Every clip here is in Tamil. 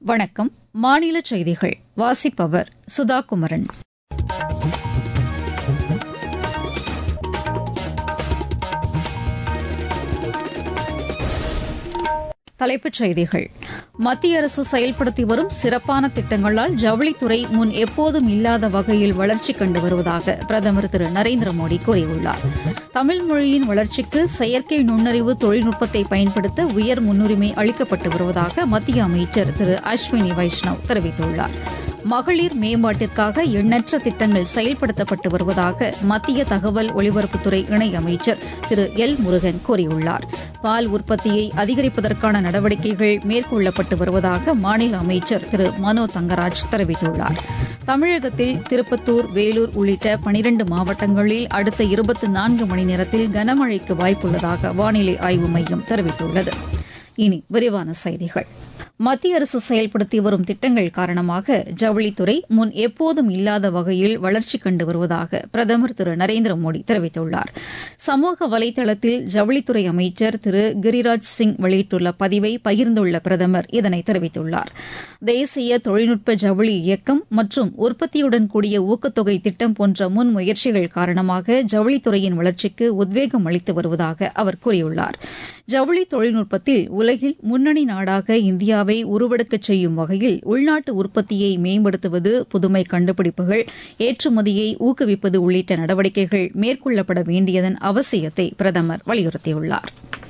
வணக்கம் மாநில செய்திகள் வாசிப்பவர் சுதா குமரன் தலைப்புச் செய்திகள் மத்திய அரசு செயல்படுத்தி வரும் சிறப்பான திட்டங்களால் ஜவுளித்துறை முன் எப்போதும் இல்லாத வகையில் வளர்ச்சி கண்டு வருவதாக பிரதமர் திரு நரேந்திர மோடி கூறியுள்ளார் தமிழ் மொழியின் வளர்ச்சிக்கு செயற்கை நுண்ணறிவு தொழில்நுட்பத்தை பயன்படுத்த உயர் முன்னுரிமை அளிக்கப்பட்டு வருவதாக மத்திய அமைச்சர் திரு அஸ்வினி வைஷ்ணவ் தெரிவித்துள்ளார் மகளிர் மேம்பாட்டிற்காக எண்ணற்ற திட்டங்கள் செயல்படுத்தப்பட்டு வருவதாக மத்திய தகவல் ஒலிபரப்புத்துறை இணையமைச்சர் திரு எல் முருகன் கூறியுள்ளார் பால் உற்பத்தியை அதிகரிப்பதற்கான நடவடிக்கைகள் மேற்கொள்ளப்பட்டு வருவதாக மாநில அமைச்சர் திரு மனோ தங்கராஜ் தெரிவித்துள்ளார் தமிழகத்தில் திருப்பத்தூர் வேலூர் உள்ளிட்ட பனிரண்டு மாவட்டங்களில் அடுத்த இருபத்தி நான்கு மணி நேரத்தில் கனமழைக்கு வாய்ப்புள்ளதாக வானிலை ஆய்வு மையம் தெரிவித்துள்ளது இனி விரிவான செய்திகள் மத்திய அரசு செயல்படுத்தி வரும் திட்டங்கள் காரணமாக ஜவுளித்துறை முன் எப்போதும் இல்லாத வகையில் வளர்ச்சி கண்டு வருவதாக பிரதமர் திரு நரேந்திர மோடி தெரிவித்துள்ளார் சமூக வலைதளத்தில் ஜவுளித்துறை அமைச்சர் திரு கிரிராஜ் சிங் வெளியிட்டுள்ள பதிவை பகிர்ந்துள்ள பிரதமர் இதனை தெரிவித்துள்ளார் தேசிய தொழில்நுட்ப ஜவுளி இயக்கம் மற்றும் உற்பத்தியுடன் கூடிய ஊக்கத்தொகை திட்டம் போன்ற முன்முயற்சிகள் காரணமாக ஜவுளித்துறையின் வளர்ச்சிக்கு உத்வேகம் அளித்து வருவதாக அவர் கூறியுள்ளார் ஜவுளி தொழில்நுட்பத்தில் உலகில் முன்னணி நாடாக இந்தியாவை உருவெடுக்கச் செய்யும் வகையில் உள்நாட்டு உற்பத்தியை மேம்படுத்துவது புதுமை கண்டுபிடிப்புகள் ஏற்றுமதியை ஊக்குவிப்பது உள்ளிட்ட நடவடிக்கைகள் மேற்கொள்ளப்பட வேண்டியதன் அவசியத்தை பிரதமர் வலியுறுத்தியுள்ளார்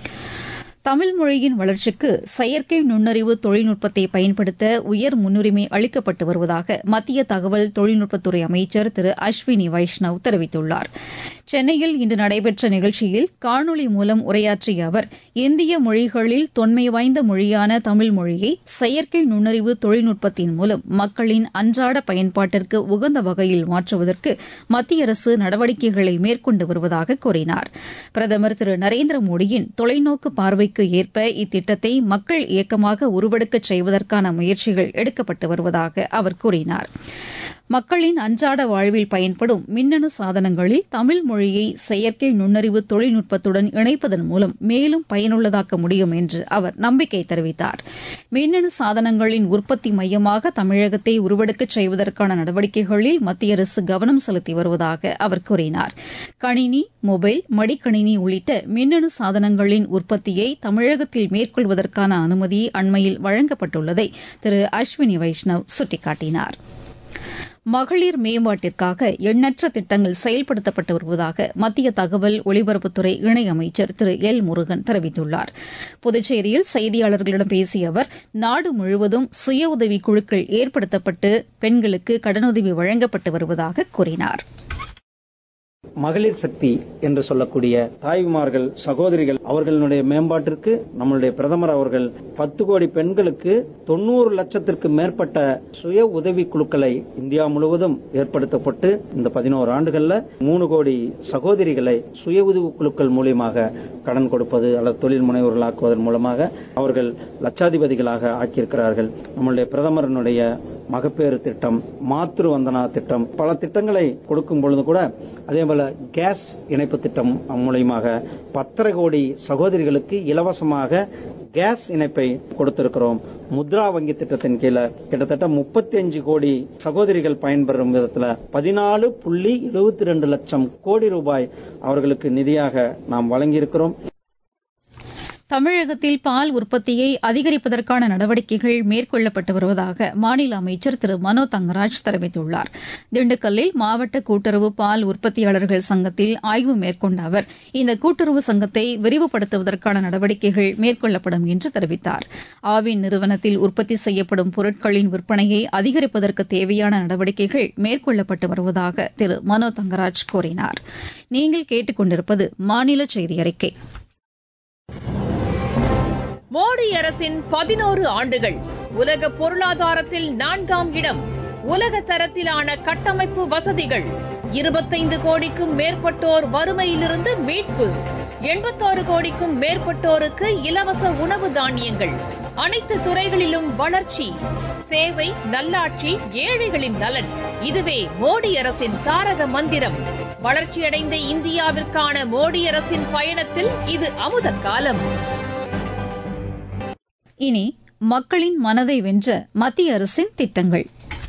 தமிழ் மொழியின் வளர்ச்சிக்கு செயற்கை நுண்ணறிவு தொழில்நுட்பத்தை பயன்படுத்த உயர் முன்னுரிமை அளிக்கப்பட்டு வருவதாக மத்திய தகவல் தொழில்நுட்பத்துறை அமைச்சர் திரு அஸ்வினி வைஷ்ணவ் தெரிவித்துள்ளார் சென்னையில் இன்று நடைபெற்ற நிகழ்ச்சியில் காணொலி மூலம் உரையாற்றிய அவர் இந்திய மொழிகளில் தொன்மை வாய்ந்த மொழியான தமிழ் மொழியை செயற்கை நுண்ணறிவு தொழில்நுட்பத்தின் மூலம் மக்களின் அன்றாட பயன்பாட்டிற்கு உகந்த வகையில் மாற்றுவதற்கு மத்திய அரசு நடவடிக்கைகளை மேற்கொண்டு வருவதாக கூறினார் பிரதமர் திரு நரேந்திர மோடியின் தொலைநோக்கு பார்வை தேவைக்கு ஏற்ப இத்திட்டத்தை மக்கள் இயக்கமாக உருவெடுக்கச் செய்வதற்கான முயற்சிகள் எடுக்கப்பட்டு வருவதாக அவர் கூறினார் மக்களின் அன்றாட வாழ்வில் பயன்படும் மின்னணு சாதனங்களில் தமிழ் மொழியை செயற்கை நுண்ணறிவு தொழில்நுட்பத்துடன் இணைப்பதன் மூலம் மேலும் பயனுள்ளதாக்க முடியும் என்று அவர் நம்பிக்கை தெரிவித்தார் மின்னணு சாதனங்களின் உற்பத்தி மையமாக தமிழகத்தை உருவெடுக்கச் செய்வதற்கான நடவடிக்கைகளில் மத்திய அரசு கவனம் செலுத்தி வருவதாக அவர் கூறினார் கணினி மொபைல் மடிக்கணினி உள்ளிட்ட மின்னணு சாதனங்களின் உற்பத்தியை தமிழகத்தில் மேற்கொள்வதற்கான அனுமதி அண்மையில் வழங்கப்பட்டுள்ளதை திரு அஸ்வினி வைஷ்ணவ் சுட்டிக்காட்டினார் மகளிர் மேம்பாட்டிற்காக எண்ணற்ற திட்டங்கள் செயல்படுத்தப்பட்டு வருவதாக மத்திய தகவல் ஒலிபரப்புத்துறை இணையமைச்சர் திரு எல் முருகன் தெரிவித்துள்ளார் புதுச்சேரியில் செய்தியாளர்களிடம் பேசிய அவர் நாடு முழுவதும் சுய உதவி குழுக்கள் ஏற்படுத்தப்பட்டு பெண்களுக்கு கடனுதவி வழங்கப்பட்டு வருவதாக கூறினார் மகளிர் சக்தி என்று சொல்லக்கூடிய தாய்மார்கள் சகோதரிகள் அவர்களுடைய மேம்பாட்டிற்கு நம்மளுடைய பிரதமர் அவர்கள் பத்து கோடி பெண்களுக்கு தொண்ணூறு லட்சத்திற்கு மேற்பட்ட சுய உதவி குழுக்களை இந்தியா முழுவதும் ஏற்படுத்தப்பட்டு இந்த பதினோரு ஆண்டுகள்ல மூணு கோடி சகோதரிகளை சுய உதவி குழுக்கள் மூலியமாக கடன் கொடுப்பது அல்லது தொழில் முனைவர்களாக்குவதன் மூலமாக அவர்கள் லட்சாதிபதிகளாக ஆக்கியிருக்கிறார்கள் நம்மளுடைய பிரதமரனுடைய மகப்பேறு திட்டம் மாத்ரு வந்தனா திட்டம் பல திட்டங்களை கொடுக்கும் பொழுது கூட அதே போல கேஸ் இணைப்பு திட்டம் மூலியமாக பத்தரை கோடி சகோதரிகளுக்கு இலவசமாக கேஸ் இணைப்பை கொடுத்திருக்கிறோம் முத்ரா வங்கி திட்டத்தின் கீழே கிட்டத்தட்ட முப்பத்தி அஞ்சு கோடி சகோதரிகள் பயன்பெறும் விதத்துல பதினாலு புள்ளி எழுபத்தி ரெண்டு லட்சம் கோடி ரூபாய் அவர்களுக்கு நிதியாக நாம் வழங்கியிருக்கிறோம் தமிழகத்தில் பால் உற்பத்தியை அதிகரிப்பதற்கான நடவடிக்கைகள் மேற்கொள்ளப்பட்டு வருவதாக மாநில அமைச்சர் திரு மனோ தங்கராஜ் தெரிவித்துள்ளார் திண்டுக்கல்லில் மாவட்ட கூட்டுறவு பால் உற்பத்தியாளர்கள் சங்கத்தில் ஆய்வு மேற்கொண்ட அவர் இந்த கூட்டுறவு சங்கத்தை விரிவுபடுத்துவதற்கான நடவடிக்கைகள் மேற்கொள்ளப்படும் என்று தெரிவித்தார் ஆவின் நிறுவனத்தில் உற்பத்தி செய்யப்படும் பொருட்களின் விற்பனையை அதிகரிப்பதற்கு தேவையான நடவடிக்கைகள் மேற்கொள்ளப்பட்டு வருவதாக திரு மனோ தங்கராஜ் கூறினார் நீங்கள் கேட்டுக் கொண்டிருப்பது மாநில செய்தி அறிக்கை மோடி அரசின் பதினோரு ஆண்டுகள் உலக பொருளாதாரத்தில் நான்காம் இடம் உலக தரத்திலான கட்டமைப்பு வசதிகள் இருபத்தைந்து கோடிக்கும் மேற்பட்டோர் வறுமையிலிருந்து மீட்பு எண்பத்தாறு கோடிக்கும் மேற்பட்டோருக்கு இலவச உணவு தானியங்கள் அனைத்து துறைகளிலும் வளர்ச்சி சேவை நல்லாட்சி ஏழைகளின் நலன் இதுவே மோடி அரசின் தாரக மந்திரம் வளர்ச்சியடைந்த இந்தியாவிற்கான மோடி அரசின் பயணத்தில் இது அமுத காலம் இனி மக்களின் மனதை வென்ற மத்திய அரசின் திட்டங்கள்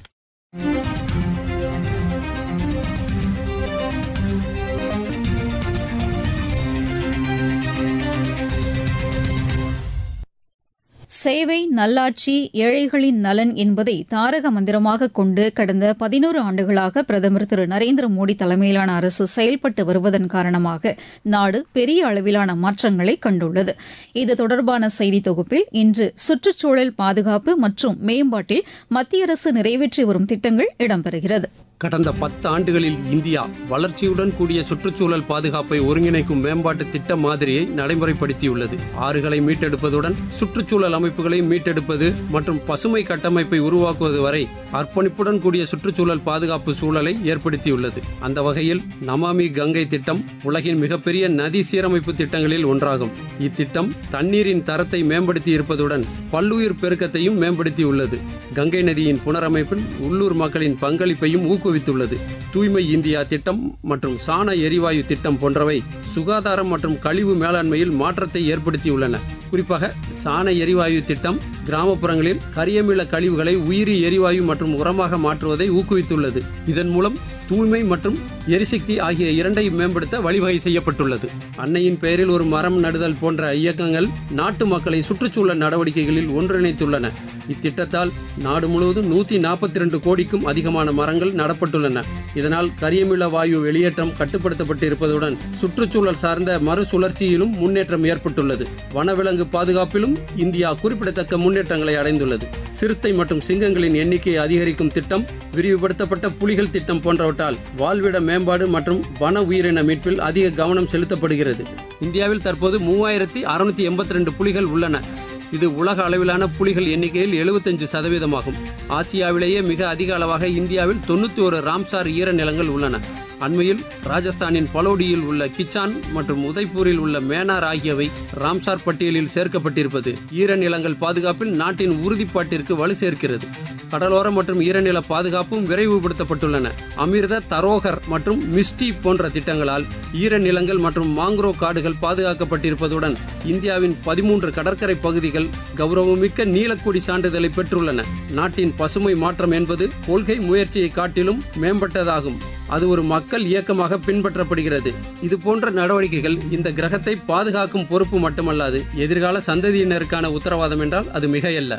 சேவை நல்லாட்சி ஏழைகளின் நலன் என்பதை தாரக மந்திரமாக கொண்டு கடந்த பதினோரு ஆண்டுகளாக பிரதமர் திரு நரேந்திர மோடி தலைமையிலான அரசு செயல்பட்டு வருவதன் காரணமாக நாடு பெரிய அளவிலான மாற்றங்களை கண்டுள்ளது இது தொடர்பான செய்தி தொகுப்பில் இன்று சுற்றுச்சூழல் பாதுகாப்பு மற்றும் மேம்பாட்டில் மத்திய அரசு நிறைவேற்றி வரும் திட்டங்கள் இடம்பெறுகிறது கடந்த பத்து ஆண்டுகளில் இந்தியா வளர்ச்சியுடன் கூடிய சுற்றுச்சூழல் பாதுகாப்பை ஒருங்கிணைக்கும் மேம்பாட்டு திட்ட மாதிரியை நடைமுறைப்படுத்தியுள்ளது ஆறுகளை மீட்டெடுப்பதுடன் சுற்றுச்சூழல் அமைப்புகளை மீட்டெடுப்பது மற்றும் பசுமை கட்டமைப்பை உருவாக்குவது வரை அர்ப்பணிப்புடன் கூடிய சுற்றுச்சூழல் பாதுகாப்பு சூழலை ஏற்படுத்தியுள்ளது அந்த வகையில் நமாமி கங்கை திட்டம் உலகின் மிகப்பெரிய நதி சீரமைப்பு திட்டங்களில் ஒன்றாகும் இத்திட்டம் தண்ணீரின் தரத்தை மேம்படுத்தி இருப்பதுடன் பல்லுயிர் பெருக்கத்தையும் மேம்படுத்தியுள்ளது கங்கை நதியின் புனரமைப்பில் உள்ளூர் மக்களின் பங்களிப்பையும் ஊக்குவித்துள்ளது தூய்மை இந்தியா திட்டம் மற்றும் சாண எரிவாயு திட்டம் போன்றவை சுகாதாரம் மற்றும் கழிவு மேலாண்மையில் மாற்றத்தை ஏற்படுத்தியுள்ளன குறிப்பாக சாண எரிவாயு திட்டம் கிராமப்புறங்களில் கரியமில கழிவுகளை உயிரி எரிவாயு மற்றும் உரமாக மாற்றுவதை ஊக்குவித்துள்ளது இதன் மூலம் தூய்மை மற்றும் எரிசக்தி ஆகிய இரண்டையும் மேம்படுத்த வழிவகை செய்யப்பட்டுள்ளது அன்னையின் பெயரில் ஒரு மரம் நடுதல் போன்ற இயக்கங்கள் நாட்டு மக்களை சுற்றுச்சூழல் நடவடிக்கைகளில் ஒன்றிணைத்துள்ளன இத்திட்டத்தால் நாடு முழுவதும் நூத்தி நாற்பத்தி இரண்டு கோடிக்கும் அதிகமான மரங்கள் நடப்பட்டுள்ளன இதனால் கரியமில வாயு வெளியேற்றம் கட்டுப்படுத்தப்பட்டு இருப்பதுடன் சுற்றுச்சூழல் சார்ந்த மறுசுழற்சியிலும் முன்னேற்றம் ஏற்பட்டுள்ளது வனவிலங்கு பாதுகாப்பிலும் இந்தியா குறிப்பிடத்தக்க முன்னேற்றங்களை அடைந்துள்ளது சிறுத்தை மற்றும் சிங்கங்களின் எண்ணிக்கையை அதிகரிக்கும் திட்டம் விரிவுபடுத்தப்பட்ட புலிகள் திட்டம் போன்றவற்றால் வாழ்விட மேம்பாடு மற்றும் வன உயிரின மீட்பில் அதிக கவனம் செலுத்தப்படுகிறது இந்தியாவில் தற்போது மூவாயிரத்தி அறுநூத்தி எண்பத்தி ரெண்டு புலிகள் உள்ளன இது உலக அளவிலான புலிகள் எண்ணிக்கையில் எழுபத்தஞ்சு சதவீதமாகும் ஆசியாவிலேயே மிக அதிக அளவாக இந்தியாவில் தொண்ணூத்தி ஒரு ராம்சார் ஈரநிலங்கள் உள்ளன அண்மையில் ராஜஸ்தானின் பலோடியில் உள்ள கிச்சான் மற்றும் உதய்பூரில் உள்ள மேனார் ஆகியவை ராம்சார் பட்டியலில் சேர்க்கப்பட்டிருப்பது ஈரநிலங்கள் பாதுகாப்பில் நாட்டின் உறுதிப்பாட்டிற்கு வலு சேர்க்கிறது கடலோரம் மற்றும் ஈரநில பாதுகாப்பும் விரைவுபடுத்தப்பட்டுள்ளன அமிர்த தரோகர் மற்றும் மிஸ்டி போன்ற திட்டங்களால் ஈரநிலங்கள் மற்றும் மாங்க்ரோ காடுகள் பாதுகாக்கப்பட்டிருப்பதுடன் இந்தியாவின் பதிமூன்று கடற்கரை பகுதிகள் கௌரவமிக்க நீலக்குடி சான்றிதழை பெற்றுள்ளன நாட்டின் பசுமை மாற்றம் என்பது கொள்கை முயற்சியை காட்டிலும் மேம்பட்டதாகும் அது ஒரு மக்கள் இயக்கமாக பின்பற்றப்படுகிறது இது போன்ற நடவடிக்கைகள் இந்த கிரகத்தை பாதுகாக்கும் பொறுப்பு மட்டுமல்லாது எதிர்கால சந்ததியினருக்கான உத்தரவாதம் என்றால் அது மிகையல்ல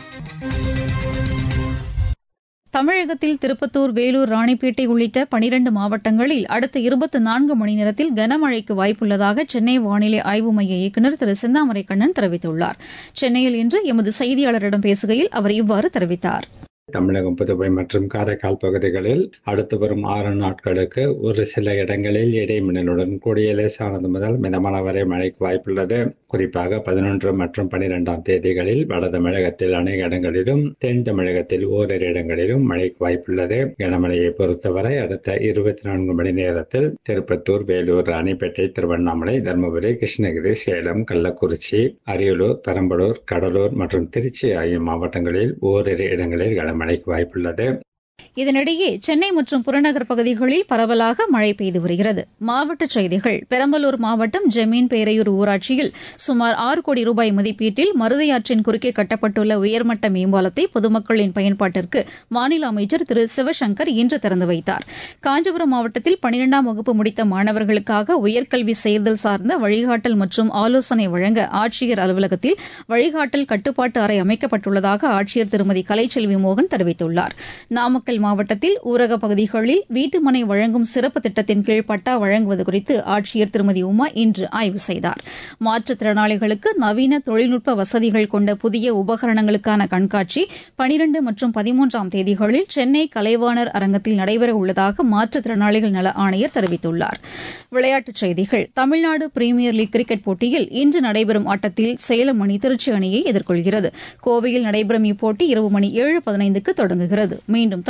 தமிழகத்தில் திருப்பத்தூர் வேலூர் ராணிப்பேட்டை உள்ளிட்ட பனிரண்டு மாவட்டங்களில் அடுத்த இருபத்தி நான்கு மணி நேரத்தில் கனமழைக்கு வாய்ப்புள்ளதாக சென்னை வானிலை ஆய்வு மைய இயக்குநர் திரு செந்தாமரை கண்ணன் தெரிவித்துள்ளார் சென்னையில் இன்று எமது செய்தியாளரிடம் பேசுகையில் அவர் இவ்வாறு தெரிவித்தார் தமிழகம் புதுவை மற்றும் காரைக்கால் பகுதிகளில் அடுத்து வரும் ஆறு நாட்களுக்கு ஒரு சில இடங்களில் இடைமின்னலுடன் கூடிய லேசானது முதல் மிதமான வரை மழைக்கு வாய்ப்புள்ளது குறிப்பாக பதினொன்று மற்றும் பனிரெண்டாம் தேதிகளில் வட தமிழகத்தில் அநேக இடங்களிலும் தென் தமிழகத்தில் ஓரிரு இடங்களிலும் மழைக்கு வாய்ப்புள்ளது கனமழையை பொறுத்தவரை அடுத்த இருபத்தி நான்கு மணி நேரத்தில் திருப்பத்தூர் வேலூர் ராணிப்பேட்டை திருவண்ணாமலை தருமபுரி கிருஷ்ணகிரி சேலம் கள்ளக்குறிச்சி அரியலூர் பெரம்பலூர் கடலூர் மற்றும் திருச்சி ஆகிய மாவட்டங்களில் ஓரிரு இடங்களில் கனமழைக்கு வாய்ப்புள்ளது இதனிடையே சென்னை மற்றும் புறநகர் பகுதிகளில் பரவலாக மழை பெய்து வருகிறது மாவட்டச் செய்திகள் பெரம்பலூர் மாவட்டம் ஜமீன் பேரையூர் ஊராட்சியில் சுமார் ஆறு கோடி ரூபாய் மதிப்பீட்டில் மருதையாற்றின் குறுக்கே கட்டப்பட்டுள்ள உயர்மட்ட மேம்பாலத்தை பொதுமக்களின் பயன்பாட்டிற்கு மாநில அமைச்சர் திரு சிவசங்கர் இன்று திறந்து வைத்தார் காஞ்சிபுரம் மாவட்டத்தில் பனிரெண்டாம் வகுப்பு முடித்த மாணவர்களுக்காக உயர்கல்வி சேர்தல் சார்ந்த வழிகாட்டல் மற்றும் ஆலோசனை வழங்க ஆட்சியர் அலுவலகத்தில் வழிகாட்டல் கட்டுப்பாட்டு அறை அமைக்கப்பட்டுள்ளதாக ஆட்சியர் திருமதி கலைச்செல்வி மோகன் தெரிவித்துள்ளார் நாமக்கல் மாவட்டத்தில் ஊரக பகுதிகளில் வீட்டுமனை வழங்கும் சிறப்பு திட்டத்தின் கீழ் பட்டா வழங்குவது குறித்து ஆட்சியர் திருமதி உமா இன்று ஆய்வு செய்தார் மாற்றுத்திறனாளிகளுக்கு நவீன தொழில்நுட்ப வசதிகள் கொண்ட புதிய உபகரணங்களுக்கான கண்காட்சி பனிரண்டு மற்றும் பதிமூன்றாம் தேதிகளில் சென்னை கலைவாணர் அரங்கத்தில் நடைபெற உள்ளதாக மாற்றுத்திறனாளிகள் நல ஆணையர் தெரிவித்துள்ளார் விளையாட்டுச் செய்திகள் தமிழ்நாடு பிரீமியர் லீக் கிரிக்கெட் போட்டியில் இன்று நடைபெறும் ஆட்டத்தில் சேலம் அணி திருச்சி அணியை எதிர்கொள்கிறது கோவையில் நடைபெறும் இப்போட்டி இரவு மணி ஏழு பதினைந்துக்கு தொடங்குகிறது மீண்டும்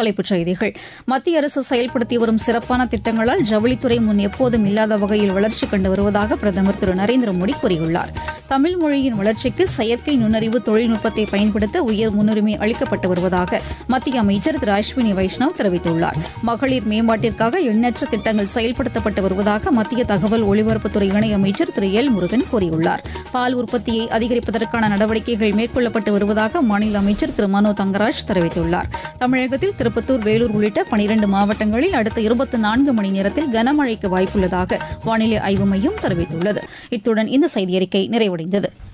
தலைப்புச் செய்திகள் மத்திய அரசு செயல்படுத்தி வரும் சிறப்பான திட்டங்களால் ஜவுளித்துறை முன் எப்போதும் இல்லாத வகையில் வளர்ச்சி கண்டு வருவதாக பிரதமர் திரு நரேந்திர மோடி கூறியுள்ளார் தமிழ் மொழியின் வளர்ச்சிக்கு செயற்கை நுண்ணறிவு தொழில்நுட்பத்தை பயன்படுத்த உயர் முன்னுரிமை அளிக்கப்பட்டு வருவதாக மத்திய அமைச்சர் திரு அஸ்வினி வைஷ்ணவ் தெரிவித்துள்ளார் மகளிர் மேம்பாட்டிற்காக எண்ணற்ற திட்டங்கள் செயல்படுத்தப்பட்டு வருவதாக மத்திய தகவல் ஒலிபரப்புத்துறை இணையமைச்சர் திரு எல் முருகன் கூறியுள்ளார் பால் உற்பத்தியை அதிகரிப்பதற்கான நடவடிக்கைகள் மேற்கொள்ளப்பட்டு வருவதாக மாநில அமைச்சர் திரு மனோ தங்கராஜ் தெரிவித்துள்ளார் தமிழகத்தில் திருப்பத்தூர் வேலூர் உள்ளிட்ட பனிரண்டு மாவட்டங்களில் அடுத்த இருபத்தி நான்கு மணி நேரத்தில் கனமழைக்கு வாய்ப்புள்ளதாக வானிலை ஆய்வு மையம் தெரிவித்துள்ளது இத்துடன் இந்த செய்தியறிக்கை நிறைவடைந்தது